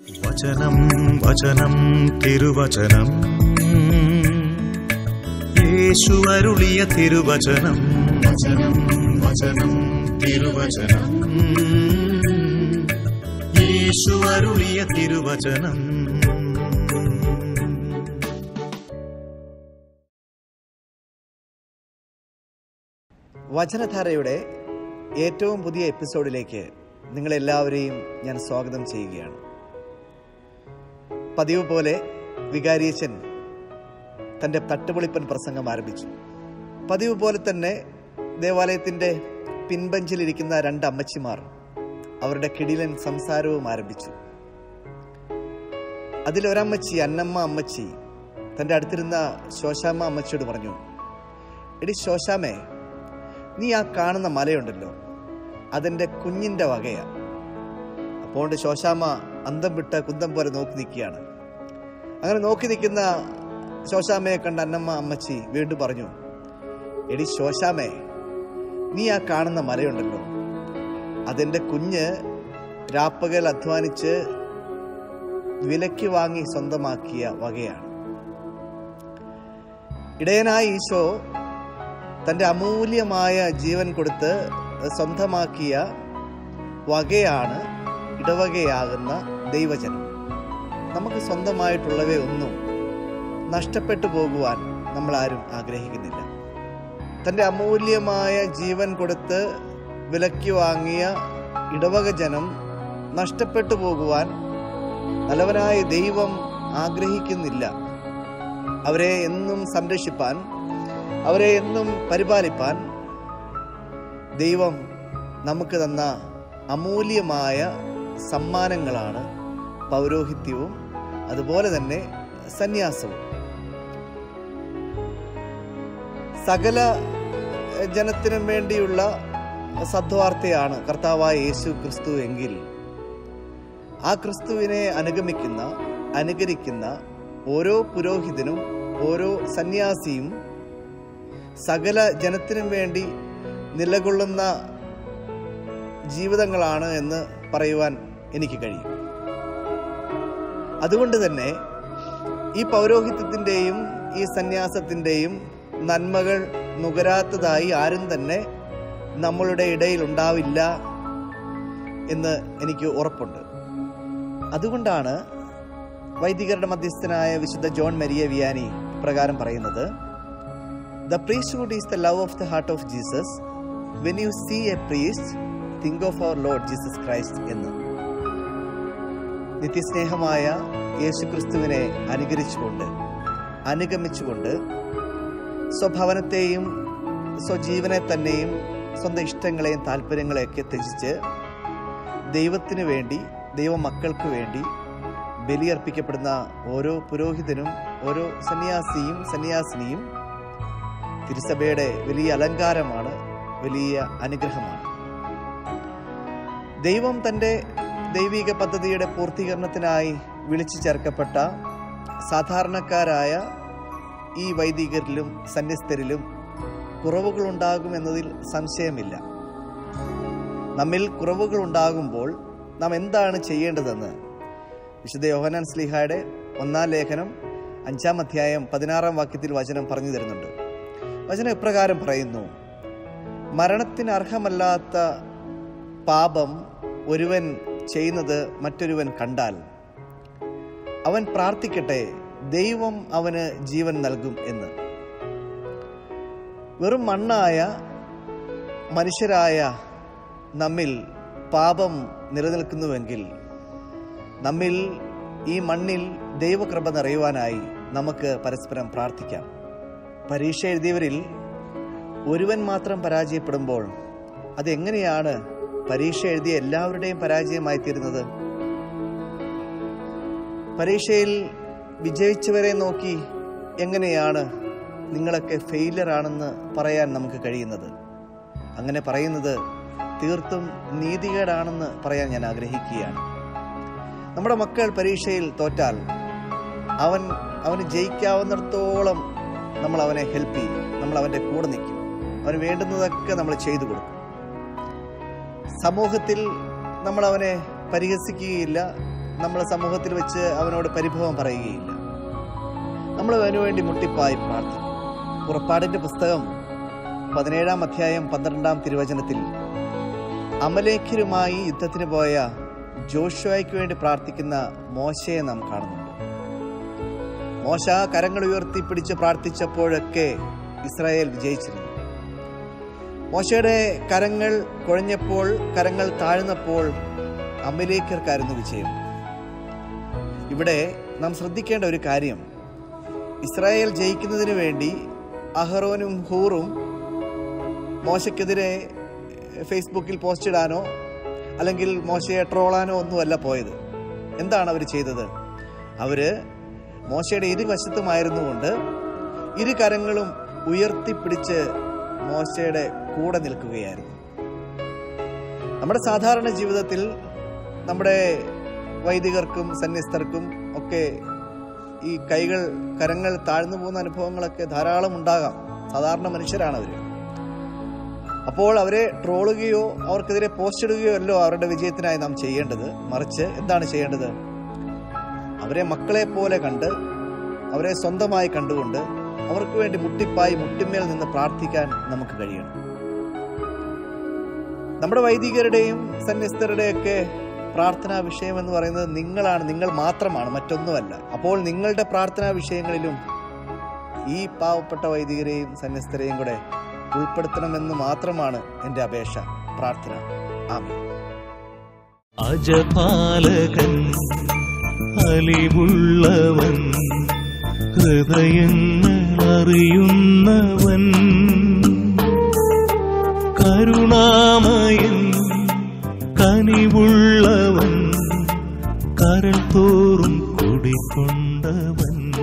വചനം വചനം തിരുവചനം യേശു അരുളിയ തിരുവചനം വചനം വചനം തിരുവചനം യേശു അരുളിയ തിരുവചനം വചനധാരയുടെ ഏറ്റവും പുതിയ എപ്പിസോഡിലേക്ക് നിങ്ങളെല്ലാവരെയും ഞാൻ സ്വാഗതം ചെയ്യുകയാണ് പതിവ് പോലെ വികാരിയച്ചൻ തൻ്റെ തട്ടുപൊളിപ്പൻ പ്രസംഗം ആരംഭിച്ചു പതിവ് പോലെ തന്നെ ദേവാലയത്തിൻ്റെ പിൻബഞ്ചിലിരിക്കുന്ന രണ്ട് അമ്മച്ചിമാർ അവരുടെ കിടിലൻ സംസാരവും ആരംഭിച്ചു അതിലൊരമ്മച്ചി അന്നമ്മ അമ്മച്ചി തൻ്റെ അടുത്തിരുന്ന ശോശാമ്മ അമ്മച്ചിയോട് പറഞ്ഞു എടി ശോശാമേ നീ ആ കാണുന്ന മലയുണ്ടല്ലോ അതെൻ്റെ കുഞ്ഞിൻ്റെ വകയാ അപ്പോൾ ശോശാമ്മ അന്തം വിട്ട് കുന്തം പോലെ നോക്കി നിൽക്കുകയാണ് അങ്ങനെ നോക്കി നിൽക്കുന്ന ശോശാമ്മയെ കണ്ട അന്നമ്മ അമ്മച്ചി വീണ്ടും പറഞ്ഞു എടി ശോശാമേ നീ ആ കാണുന്ന മലയുണ്ടല്ലോ അതെൻ്റെ കുഞ്ഞ് രാപ്പകൽ അധ്വാനിച്ച് വിലയ്ക്ക് വാങ്ങി സ്വന്തമാക്കിയ വകയാണ് ഇടയനായ ഈശോ തൻ്റെ അമൂല്യമായ ജീവൻ കൊടുത്ത് സ്വന്തമാക്കിയ വകയാണ് ഇടവകയാകുന്ന ദൈവജനം നമുക്ക് സ്വന്തമായിട്ടുള്ളവയൊന്നും നഷ്ടപ്പെട്ടു പോകുവാൻ നമ്മൾ ആരും ആഗ്രഹിക്കുന്നില്ല തൻ്റെ അമൂല്യമായ ജീവൻ കൊടുത്ത് വിലയ്ക്ക് വാങ്ങിയ ഇടവക ജനം നഷ്ടപ്പെട്ടു പോകുവാൻ നല്ലവനായ ദൈവം ആഗ്രഹിക്കുന്നില്ല അവരെ എന്നും സംരക്ഷിപ്പാൻ അവരെ എന്നും പരിപാലിപ്പാൻ ദൈവം നമുക്ക് തന്ന അമൂല്യമായ സമ്മാനങ്ങളാണ് പൗരോഹിത്യവും അതുപോലെ തന്നെ സന്യാസവും സകല ജനത്തിനും വേണ്ടിയുള്ള സദ്വാർത്തയാണ് കർത്താവായ യേശു ക്രിസ്തു എങ്കിൽ ആ ക്രിസ്തുവിനെ അനുഗമിക്കുന്ന അനുകരിക്കുന്ന ഓരോ പുരോഹിതനും ഓരോ സന്യാസിയും സകല ജനത്തിനും വേണ്ടി നിലകൊള്ളുന്ന ജീവിതങ്ങളാണ് എന്ന് പറയുവാൻ എനിക്ക് കഴിയും അതുകൊണ്ട് തന്നെ ഈ പൗരോഹിത്യത്തിൻ്റെയും ഈ സന്യാസത്തിൻ്റെയും നന്മകൾ നുകരാത്തതായി ആരും തന്നെ നമ്മളുടെ ഇടയിൽ ഉണ്ടാവില്ല എന്ന് എനിക്ക് ഉറപ്പുണ്ട് അതുകൊണ്ടാണ് വൈദികരുടെ മധ്യസ്ഥനായ വിശുദ്ധ ജോൺ മരിയ വിയാനി പ്രകാരം പറയുന്നത് the priesthood is the love of the heart of Jesus when you see a priest think of our Lord Jesus Christ എന്ന് നിത്യസ്നേഹമായ യേശു ക്രിസ്തുവിനെ അനുകരിച്ചുകൊണ്ട് അനുഗമിച്ചുകൊണ്ട് സ്വഭവനത്തെയും സ്വജീവനെ തന്നെയും സ്വന്തം ഇഷ്ടങ്ങളെയും താല്പര്യങ്ങളെയൊക്കെ ത്യജിച്ച് ദൈവത്തിന് വേണ്ടി ദൈവമക്കൾക്ക് വേണ്ടി ബലിയർപ്പിക്കപ്പെടുന്ന ഓരോ പുരോഹിതനും ഓരോ സന്യാസിയും സന്യാസിനിയും തിരുസഭയുടെ വലിയ അലങ്കാരമാണ് വലിയ അനുഗ്രഹമാണ് ദൈവം തൻ്റെ ദൈവിക പദ്ധതിയുടെ പൂർത്തീകരണത്തിനായി വിളിച്ചു ചേർക്കപ്പെട്ട സാധാരണക്കാരായ ഈ വൈദികരിലും സന്യസ്തരിലും കുറവുകളുണ്ടാകുമെന്നതിൽ സംശയമില്ല നമ്മിൽ കുറവുകൾ ഉണ്ടാകുമ്പോൾ നാം എന്താണ് ചെയ്യേണ്ടതെന്ന് വിശുദ്ധ യോഹനാൻ സ്ലിഹായുടെ ഒന്നാം ലേഖനം അഞ്ചാം അധ്യായം പതിനാറാം വാക്യത്തിൽ വചനം പറഞ്ഞു തരുന്നുണ്ട് വചനം ഇപ്രകാരം പറയുന്നു മരണത്തിന് അർഹമല്ലാത്ത പാപം ഒരുവൻ ചെയ്യുന്നത് മറ്റൊരുവൻ കണ്ടാൽ അവൻ പ്രാർത്ഥിക്കട്ടെ ദൈവം അവന് ജീവൻ നൽകും എന്ന് വെറും മണ്ണായ മനുഷ്യരായ നമ്മിൽ പാപം നിലനിൽക്കുന്നുവെങ്കിൽ നമ്മിൽ ഈ മണ്ണിൽ ദൈവകൃപ നിറയുവാനായി നമുക്ക് പരസ്പരം പ്രാർത്ഥിക്കാം പരീക്ഷ എഴുതിയവരിൽ ഒരുവൻ മാത്രം പരാജയപ്പെടുമ്പോൾ അതെങ്ങനെയാണ് പരീക്ഷ എഴുതിയ എല്ലാവരുടെയും പരാജയമായി തീരുന്നത് പരീക്ഷയിൽ വിജയിച്ചവരെ നോക്കി എങ്ങനെയാണ് നിങ്ങളൊക്കെ ഫെയിലർ ആണെന്ന് പറയാൻ നമുക്ക് കഴിയുന്നത് അങ്ങനെ പറയുന്നത് തീർത്തും നീതികേടാണെന്ന് പറയാൻ ഞാൻ ആഗ്രഹിക്കുകയാണ് നമ്മുടെ മക്കൾ പരീക്ഷയിൽ തോറ്റാൽ അവൻ അവന് ജയിക്കാവുന്നിടത്തോളം നമ്മൾ അവനെ ഹെൽപ്പ് ചെയ്യും നമ്മൾ അവൻ്റെ കൂടെ നിൽക്കും അവന് വേണ്ടുന്നതൊക്കെ നമ്മൾ ചെയ്തു കൊടുക്കും സമൂഹത്തിൽ നമ്മൾ അവനെ പരിഹസിക്കുകയില്ല നമ്മളെ സമൂഹത്തിൽ വെച്ച് അവനോട് പരിഭവം പറയുകയില്ല നമ്മൾ അവന് വേണ്ടി മുട്ടിപ്പായി പ്രാർത്ഥിക്കും പുറപ്പാടിന്റെ പുസ്തകം പതിനേഴാം അധ്യായം പന്ത്രണ്ടാം തിരുവചനത്തിൽ അമലേഖരുമായി യുദ്ധത്തിന് പോയ ജോഷുവയ്ക്ക് വേണ്ടി പ്രാർത്ഥിക്കുന്ന മോശയെ നാം കാണുന്നുണ്ട് മോശ കരങ്ങൾ ഉയർത്തി പിടിച്ച് പ്രാർത്ഥിച്ചപ്പോഴൊക്കെ ഇസ്രായേൽ വിജയിച്ചിരുന്നു മോശയുടെ കരങ്ങൾ കുഴഞ്ഞപ്പോൾ കരങ്ങൾ താഴ്ന്നപ്പോൾ അമലേഖർക്കായിരുന്നു വിജയം ഇവിടെ നാം ശ്രദ്ധിക്കേണ്ട ഒരു കാര്യം ഇസ്രായേൽ ജയിക്കുന്നതിന് വേണ്ടി അഹറോനും ഹൂറും മോശയ്ക്കെതിരെ ഫേസ്ബുക്കിൽ പോസ്റ്റ് ഇടാനോ അല്ലെങ്കിൽ മോശയെ ട്രോളാനോ ഒന്നുമല്ല പോയത് എന്താണ് അവർ ചെയ്തത് അവര് മോശയുടെ ഇരുവശത്തുമായിരുന്നുകൊണ്ട് ഇരു കരങ്ങളും ഉയർത്തിപ്പിടിച്ച് മോശയുടെ കൂടെ നിൽക്കുകയായിരുന്നു നമ്മുടെ സാധാരണ ജീവിതത്തിൽ നമ്മുടെ വൈദികർക്കും സന്യസ്തർക്കും ഒക്കെ ഈ കൈകൾ കരങ്ങൾ താഴ്ന്നു പോകുന്ന അനുഭവങ്ങളൊക്കെ ധാരാളം ഉണ്ടാകാം സാധാരണ മനുഷ്യരാണ് അവർ അപ്പോൾ അവരെ ട്രോളുകയോ അവർക്കെതിരെ പോസ്റ്റ് ഇടുകയോ അല്ലോ അവരുടെ വിജയത്തിനായി നാം ചെയ്യേണ്ടത് മറിച്ച് എന്താണ് ചെയ്യേണ്ടത് അവരെ മക്കളെ പോലെ കണ്ട് അവരെ സ്വന്തമായി കണ്ടുകൊണ്ട് അവർക്ക് വേണ്ടി മുട്ടിപ്പായി മുട്ടിന്മേൽ നിന്ന് പ്രാർത്ഥിക്കാൻ നമുക്ക് കഴിയണം നമ്മുടെ വൈദികരുടെയും സന്യസ്തരുടെയൊക്കെ പ്രാർത്ഥനാ വിഷയം എന്ന് പറയുന്നത് നിങ്ങളാണ് നിങ്ങൾ മാത്രമാണ് മറ്റൊന്നുമല്ല അപ്പോൾ നിങ്ങളുടെ പ്രാർത്ഥനാ വിഷയങ്ങളിലും ഈ പാവപ്പെട്ട വൈദികരെയും സന്യസ്തരെയും കൂടെ ഉൾപ്പെടുത്തണമെന്ന് മാത്രമാണ് എൻ്റെ അപേക്ഷ പ്രാർത്ഥന ആമേ അജപാലകൻ അലിവുള്ളവൻ ഹൃദയങ്ങൾ അറിയുന്നവൻ കരുണാമയൻ കനിവുള്ളവൻ കരൾ തോറും കുടിക്കൊണ്ടവൻ